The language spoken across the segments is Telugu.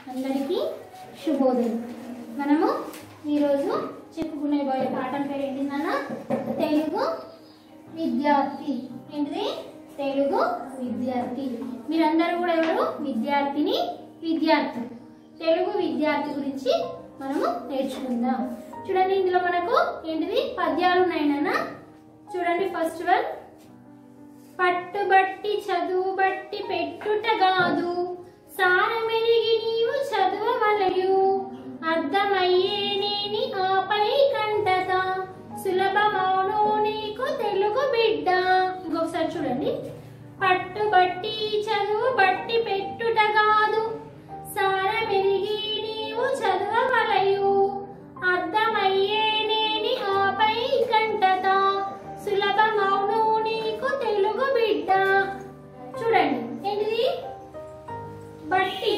అందరికీ శుభోదయం మనము ఈరోజు చెప్పుకునే పోయే పాఠం పేరు ఏంటి నాన్న తెలుగు విద్యార్థి ఏంటిది తెలుగు విద్యార్థి మీరందరూ కూడా ఎవరు విద్యార్థిని విద్యార్థి తెలుగు విద్యార్థి గురించి మనము నేర్చుకుందాం చూడండి ఇందులో మనకు ఏంటిది పద్యాలు ఉన్నాయి నాన్న చూడండి ఫస్ట్ వన్ పట్టుబట్టి చదువు బట్టి పెట్టుట కాదు సారమెరిగి నీవు చదువవలయు అర్థమయ్యేనేని ఆపై కంటత సులభమౌను నీకు తెలుగు బిడ్డ ఇంకొకసారి చూడండి పట్టుబట్టి చదువు బట్టి పెట్టుట కాదు సారమెరిగి నీవు చదువవలయు అర్థమయ్యేనేని ఆపై కంటత సులభమౌను నీకు తెలుగు బిడ్డ చూడండి ఏంటిది బట్టి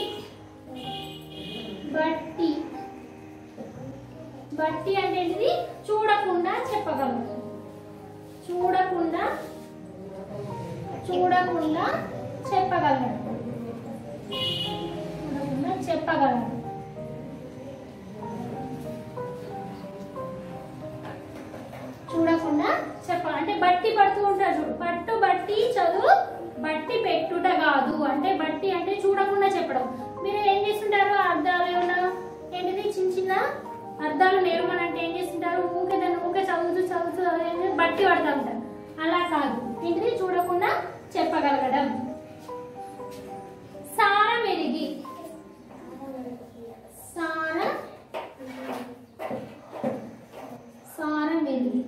బట్టి బట్టి అంటే ఏంటిది చూడకుండా చెప్పగలరు చూడకుండా చూడకుండా చెప్పగలరు చూడకుండా చెప్పగలరు చూడకుండా చెప్ప అంటే బట్టి పడుతూ ఉంటారు చూడు పట్టు బట్టి చదువు బట్టి పెట్టుట కాదు అంటే బట్టి అంటే చూడకుండా చెప్పడం మీరు ఏం చేస్తుంటారు అర్థాలు ఏమన్నా ఏంటిది చిన్న చిన్న అర్థాలు నేర్మనంటే ఏం చేస్తుంటారు ఊకే దాన్ని ఊకే చదువుతూ చదువుతూ అదేంటి బట్టి పడతా ఉంటారు అలా కాదు ఏంటిది చూడకుండా చెప్పగలగడం సారం ఎరిగి సారం సారం ఎరిగి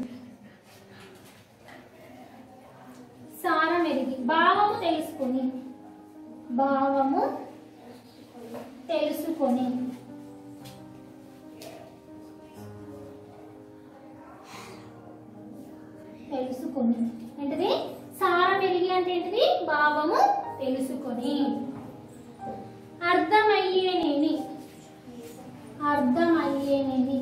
సారం ఎరిగి భావము తెలుసుకొని భావము తెలుసుకొని తెలుసుకొని ఏంటిది సారం ఎరిగి అంటే ఏంటిది భావము తెలుసుకొని అర్థమయ్యేనేని అర్థమయ్యేనేని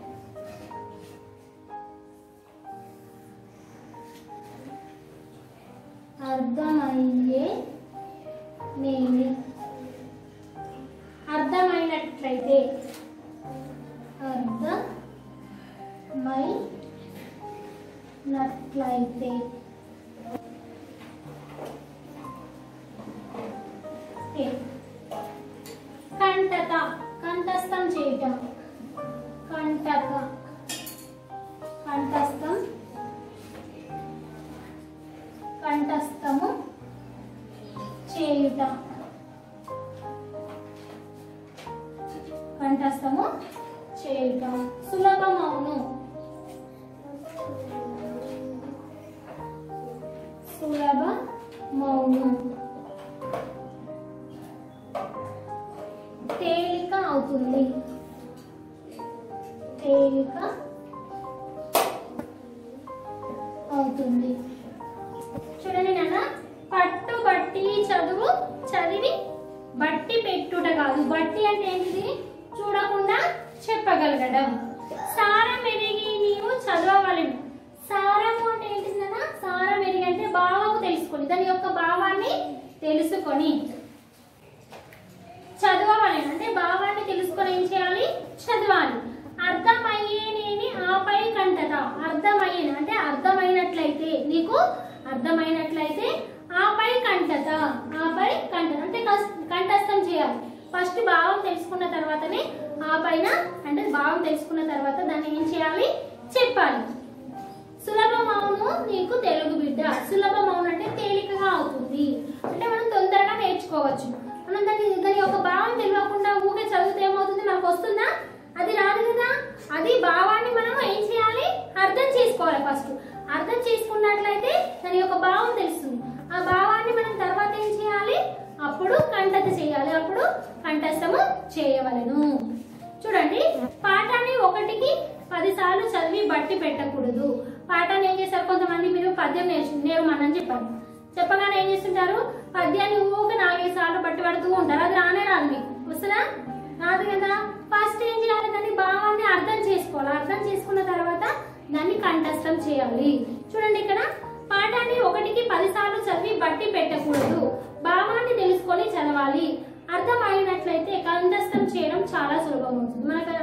అర్థమయ్యే నేని అర్థమైనట్లయితే అర్థమైనట్లయితే ఓకే. కంటత కంఠస్థం చేయటం కంటత కంఠస్థం కంఠస్థము చేయుట కంఠస్థము చేయుట సులభమవును సులభమవును తేలిక అవుతుంది తేలిక అవుతుంది చూడండి నాన్న పట్టు బట్టి చదువు చదివి బట్టి పెట్టుట కాదు బట్టి అంటే ఏంటిది చూడకుండా చెప్పగలగడం సారం ఎరిగి నీవు చదవవలను సారము అంటే ఏంటిది నాన్న సారం ఎరిగి అంటే భావము తెలుసుకొని దాని యొక్క భావాన్ని తెలుసుకొని చదవవలను అంటే భావాన్ని తెలుసుకొని ఏం చేయాలి చదవాలి అర్థమయ్యేనేని ఆపై కంటత అర్థమయ్యేను అంటే అర్థమైనట్లయితే నీకు అర్థమైనట్లయితే ఆపై కంటత ఆపై కంటత అంటే కస్- కంఠస్థం చేయాలి ఫస్ట్ భావం తెలుసుకున్న తర్వాతనే ఆ పైన అంటే భావం తెలుసుకున్న తర్వాత దాన్ని ఏం చేయాలి చెప్పాలి సులభమౌను నీకు తెలుగు బిడ్డ సులభమౌను అంటే తేలికగా అవుతుంది అంటే మనం తొందరగా నేర్చుకోవచ్చు మనం దాని దాని యొక్క భావం తెలియకుండా ఊకే చదివితే ఏమవుతుంది మనకు వస్తుందా అది రాదు కదా అది భావాన్ని మనం ఏం చేయాలి అర్థం చేసుకోవాలి ఫస్ట్ అర్థం చేసుకున్నట్లయితే దాని యొక్క భావం తెలుస్తుంది ఆ భావాన్ని మనం తర్వాత ఏం చేయాలి అప్పుడు కంఠత చేయాలి అప్పుడు కంఠస్థము చేయవలెను చూడండి పాఠాన్ని ఒకటికి పదిసార్లు చదివి బట్టి పెట్టకూడదు పాఠాన్ని ఏం చేస్తారు కొంతమంది మీరు పద్యం నేర్చు నేర్మని చెప్పారు చెప్పగానే ఏం చేస్తుంటారు పద్యాన్ని ఊక నాలుగైదు సార్లు బట్టి పడుతూ ఉంటారు అది రానే రాదు మీకు వస్తుందా రాదు కదా ఫస్ట్ ఏం చేయాలి దాన్ని భావాన్ని అర్థం చేసుకోవాలి అర్థం చేసుకున్న తర్వాత దాన్ని కంఠస్థం చేయాలి చూడండి ఇక్కడ పాఠాన్ని ఒకటికి పది సార్లు చదివి బట్టి పెట్టకూడదు భావాన్ని తెలుసుకొని చదవాలి అర్థమైనట్లయితే కంఠస్థం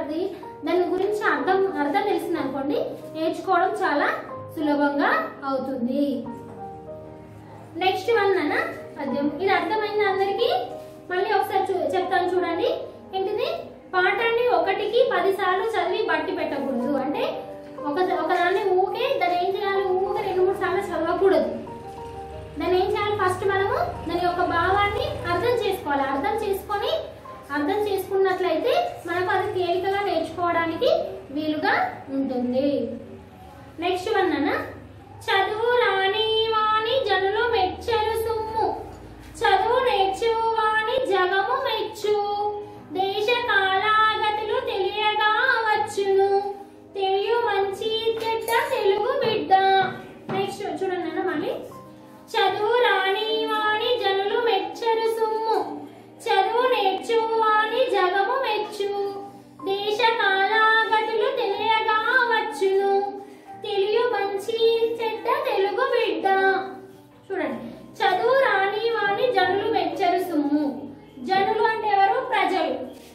పడుతుంది దాని గురించి అర్థం అర్థం తెలిసింది అనుకోండి నేర్చుకోవడం చాలా సులభంగా అవుతుంది నెక్స్ట్ వన్ అన్న పద్యం ఇది అర్థమైంది అందరికి మళ్ళీ ఒకసారి చూ చెప్తాను చూడండి ఏంటిది పాఠాన్ని ఒకటికి పది సార్లు చదివి బట్టి పెట్టకూడదు అంటే ఒక ఒకదాన్ని ఊకే దాన్ని ఏం చేయాలి ఊకే రెండు మూడు సార్లు చదవకూడదు దాన్ని ఏం చేయాలి ఫస్ట్ మనము దాని యొక్క భావాన్ని అర్థం చేసుకోవాలి అర్థం చేసుకొని అర్థం చేసుకున్నట్లయితే మనకు అది తేలికగా నేర్చుకోవడానికి వీలుగా ఉంటుంది నెక్స్ట్ వన్ అన్న చదువు రాని వాణి జనులు మెచ్చరు సుమ్ము చదువు నేర్చు వాణి జగము మెచ్చు దేశ కాలాగతులు తెలియగా వచ్చును తెలియ మంచి చెడ్డ తెలుగు బిడ్డ నెక్స్ట్ చూడండి అన్న మళ్ళీ చదువు రాని వాణి జనులు మెచ్చరు సుమ్ము చదువు నేర్చు వాణి జగము మెచ్చు దేశ కాలాగతులు తెలియగా వచ్చును తెలియ మంచి చెడ్డ తెలుగు బిడ్డ చూడండి చదువు రాని వాణి జనులు మెచ్చరు సుమ్ము జనులు అంటే ఎవరు ప్రజలు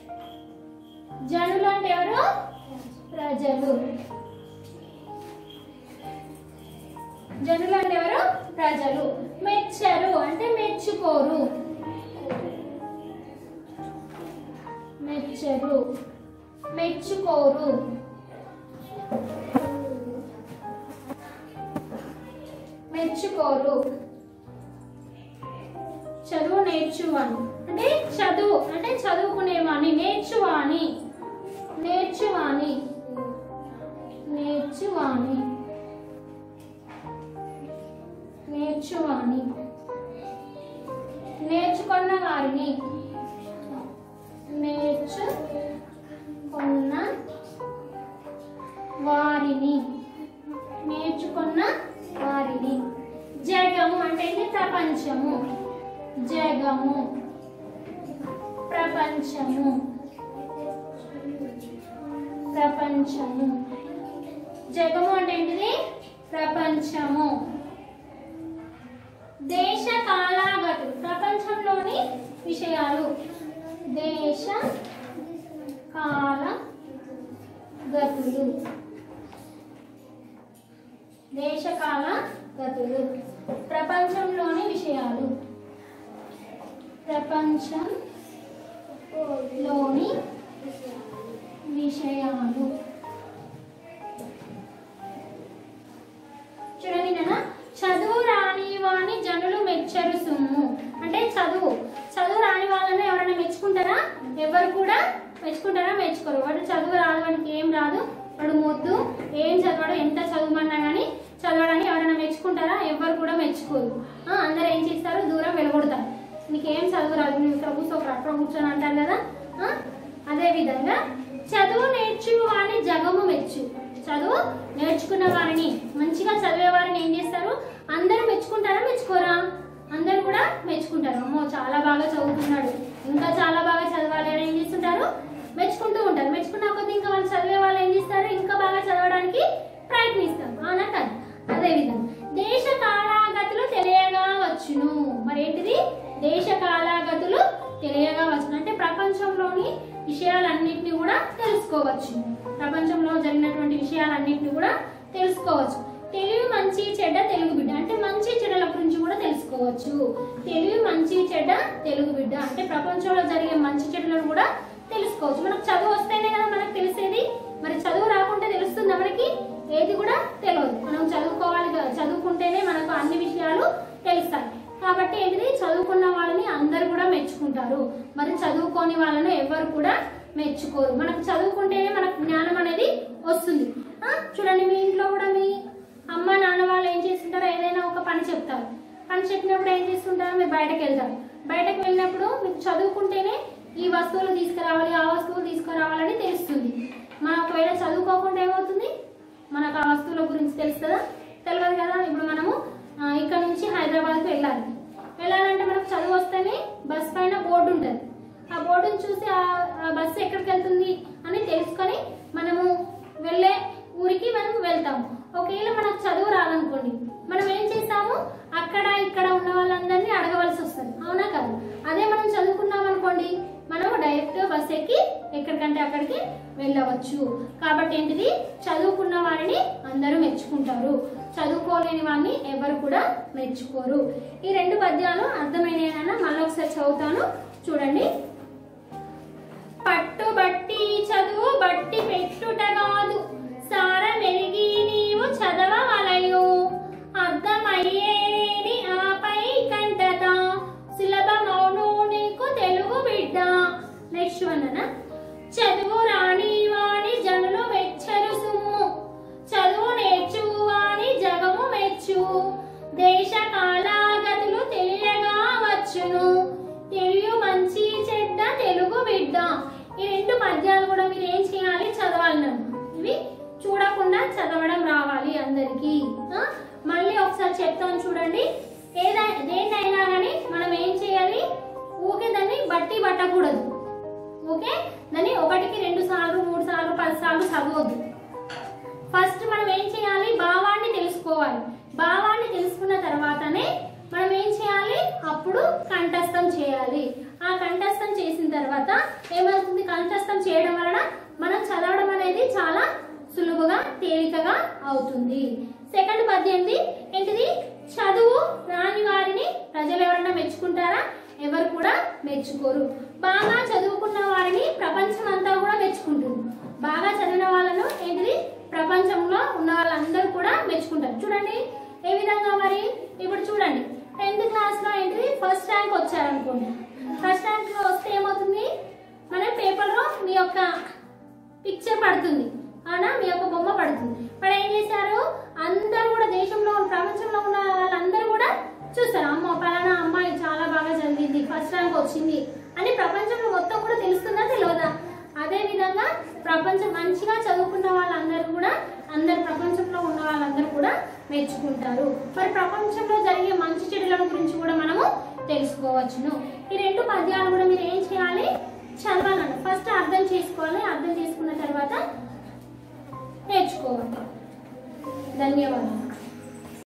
జనులు అంటే ఎవరు ప్రజలు జనులు అంటే ఎవరు ప్రజలు మెచ్చరు అంటే మెచ్చుకోరు మెచ్చరు మెచ్చుకోరు మెచ్చుకోరు చదువు నేర్చువాని అంటే చదువు అంటే చదువుకునేవాని నేర్చువాని నేర్చువాని నేర్చువాని నేర్చువాని నేర్చుకున్న వారిని నేర్చుకున్న వారిని నేర్చుకున్న వారిని జగము అంటే ఏంటి ప్రపంచము జగము ప్రపంచము ప్రపంచము జగము అంటే ఏంటిది ప్రపంచము దేశ కాలాగతులు ప్రపంచంలోని విషయాలు దేశ కాల గతులు దేశకాల గతులు ప్రపంచంలోని విషయాలు ప్రపంచంలోని విషయాలు చూడండి నాన్న చదువు రాని వాణి జనులు మెచ్చరు సుమ్ము అంటే చదువు చదువు రాని వాళ్ళని ఎవరైనా మెచ్చుకుంటారా ఎవరు కూడా మెచ్చుకుంటారా మెచ్చుకోరు వాడు చదువు రాదు వాడికి ఏం రాదు వాడు మొద్దు ఏం చదవడు ఎంత చదువుమన్నా కానీ చదవడానికి ఎవరైనా మెచ్చుకుంటారా ఎవరు కూడా మెచ్చుకోరు ఆ, అందరు ఏం చేస్తారు దూరం వెళ్ళగొడతారు నీకేం చదువు రాదు నువ్వు ఇక్కడ కూర్చో అక్కడ కూర్చొని అంటారు కదా ఆ, అదే విధంగా చదువు నేర్చు వారిని జగము మెచ్చు చదువు నేర్చుకున్న వారిని మంచిగా చదివే వారిని ఏం చేస్తారు అందరూ మెచ్చుకుంటారా మెచ్చుకోరా అందరూ కూడా మెచ్చుకుంటారు అమ్మో చాలా బాగా చదువుతున్నాడు ఇంకా చాలా బాగా చదవాలి అని ఏం చేస్తుంటారు మెచ్చుకుంటూ ఉంటారు మెచ్చుకున్న కొద్ది ఇంకా వాళ్ళు చదివే వాళ్ళు ఏం చేస్తారు ఇంకా బాగా చదవడానికి ప్రయత్నిస్తారు అవునా కాదు అదే విధంగా దేశ కాలాగతులు తెలియగా వచ్చును మరి ఏంటిది దేశ కాలాగతులు తెలియగా వచ్చును అంటే ప్రపంచంలోని విషయాలన్నింటినీ కూడా తెలుసుకోవచ్చు ప్రపంచంలో జరిగినటువంటి విషయాలన్నింటినీ కూడా తెలుసుకోవచ్చు తెలివి మంచి చెడ్డ తెలుగు బిడ్డ అంటే మంచి చెడ్డల గురించి కూడా తెలుసుకోవచ్చు తెలివి మంచి చెడ్డ తెలుగు బిడ్డ అంటే ప్రపంచంలో జరిగే మంచి చెడ్డలను కూడా తెలుసుకోవచ్చు మనకు చదువు వస్తేనే కదా మనకు తెలిసేది మరి చదువు రాకుంటే తెలుస్తుందా మనకి ఏది కూడా తెలియదు మనం చదువుకోవాలి కదా చదువుకుంటేనే మనకు అన్ని విషయాలు తెలుస్తాయి కాబట్టి ఏంటిది చదువుకున్న వాళ్ళని అందరు కూడా మెచ్చుకుంటారు మరి చదువుకోని వాళ్ళను ఎవరు కూడా మెచ్చుకోరు మనకు చదువుకుంటేనే మనకు జ్ఞానం అనేది వస్తుంది ఆ, చూడండి మీ ఇంట్లో కూడా మీ అమ్మ నాన్న వాళ్ళు ఏం చేస్తుంటారో ఏదైనా ఒక పని చెప్తారు పని చెప్పినప్పుడు ఏం చేస్తుంటారు మీరు బయటకు వెళ్తారు బయటకు వెళ్ళినప్పుడు మీకు చదువుకుంటేనే ఈ వస్తువులు తీసుకురావాలి ఆ వస్తువులు తీసుకురావాలని తెలుస్తుంది మనం ఒకవేళ చదువుకోకుండా ఏమవుతుంది మనకు ఆ వస్తువుల గురించి తెలుస్తుందా తెలియదు కదా ఇప్పుడు మనము ఆ, ఇక్కడ నుంచి హైదరాబాద్కి వెళ్ళాలి వెళ్ళాలంటే మనకు చదువు వస్తేనే బస్ పైన బోర్డు ఉంటుంది ఆ బోర్డుని చూసి ఆ ఆ బస్సు ఎక్కడికి వెళ్తుంది అని తెలుసుకొని మనము వెళ్ళే ఊరికి మనం వెళ్తాము ఒకవేళ మనకు చదువు రాదనుకోండి మనం ఏం చేస్తాము అక్కడ ఇక్కడ ఉన్న వాళ్ళందరినీ అడగవలసి వస్తుంది అవునా కాదు అదే మనం చదువుకున్నాం అనుకోండి మనం డైరెక్ట్ బస్ ఎక్కి ఎక్కడికంటే అక్కడికి వెళ్ళవచ్చు కాబట్టి ఏంటిది చదువుకున్న వారిని అందరూ మెచ్చుకుంటారు చదువుకోలేని వారిని ఎవరు కూడా మెచ్చుకోరు ఈ రెండు పద్యాలు అర్థమైనయన మళ్ళీ ఒకసారి చదువుతాను చూడండి పట్టుబట్టి చదువు బట్టి పెట్టుట కాదు సారమెరిగి నీవు చదవవలయు అర్థమయ్యేని ఆపై కంటత సులభమౌను నీకు తెలుగు బిడ్డ నెక్స్ట్ వన్ అన్న చదువు రాని వాణి జనులు మెచ్చరు సుమ్ము చదువు నేర్చు వాణి జగము మెచ్చు దేశ కాలాగతులు తెలియగా వచ్చును తెలియ మంచి చెడ్డ తెలుగు బిడ్డ ఈ రెండు పద్యాలు కూడా మీరు ఏం చేయాలి చదవాలి నన్ను ఇవి చూడకుండా చదవడం రావాలి అందరికి మళ్ళీ ఒకసారి చెప్తాను చూడండి ఏదైనా దేన్నైనా కానీ మనం ఏం చేయాలి ఊకే దాన్ని బట్టి పట్టకూడదు ఓకే దాన్ని ఒకటికి రెండు సార్లు మూడు సార్లు పది సార్లు చదవద్దు ఫస్ట్ మనం ఏం చేయాలి భావాన్ని తెలుసుకోవాలి భావాన్ని తెలుసుకున్న తర్వాతనే మనం ఏం చేయాలి అప్పుడు కంఠస్థం చేయాలి ఆ కంఠస్థం చేసిన తర్వాత ఏమవుతుంది కంఠస్థం చేయడం వలన మనం చదవడం అనేది చాలా సులువుగా తేలికగా అవుతుంది సెకండ్ పద్యం ఏంటి? ఏంటిది చదువు రాని వారిని ప్రజలు ఎవరైనా మెచ్చుకుంటారా ఎవరు కూడా మెచ్చుకోరు బాగా చదువుకున్న వారిని ప్రపంచం అంతా కూడా మెచ్చుకుంటుంది బాగా చదివిన వాళ్ళను ఏంటిది ప్రపంచంలో ఉన్న వాళ్ళందరూ కూడా మెచ్చుకుంటారు చూడండి ఏ విధంగా మరి ఇప్పుడు చూడండి టెన్త్ క్లాస్ లో ఏంటిది ఫస్ట్ ర్యాంక్ వచ్చారనుకోండి ఫస్ట్ ర్యాంక్ లో వస్తే ఏమవుతుంది మన పేపర్ లో మీ యొక్క పిక్చర్ పడుతుంది అవునా మీ యొక్క బొమ్మ పడుతుంది మరి ఏం చేశారు అందరూ కూడా దేశంలో ప్రపంచంలో ఉన్న వాళ్ళందరూ కూడా చూస్తారు అమ్మ పలానా అమ్మాయి చాలా బాగా చదివింది ఫస్ట్ ర్యాంక్ వచ్చింది అని ప్రపంచంలో మొత్తం కూడా తెలుస్తుందా తెలియదా అదే విధంగా ప్రపంచం మంచిగా చదువుకున్న వాళ్ళందరూ కూడా అందరు ప్రపంచంలో ఉన్న వాళ్ళందరూ కూడా మెచ్చుకుంటారు మరి ప్రపంచంలో జరిగే మంచి చెడుల గురించి కూడా మనము తెలుసుకోవచ్చును ఈ రెండు పద్యాలు కూడా మీరు ఏం చేయాలి చదవాలన్న ఫస్ట్ అర్థం చేసుకోవాలి అర్థం చేసుకున్న తర్వాత నేర్చుకోవాలి ధన్యవాదాలు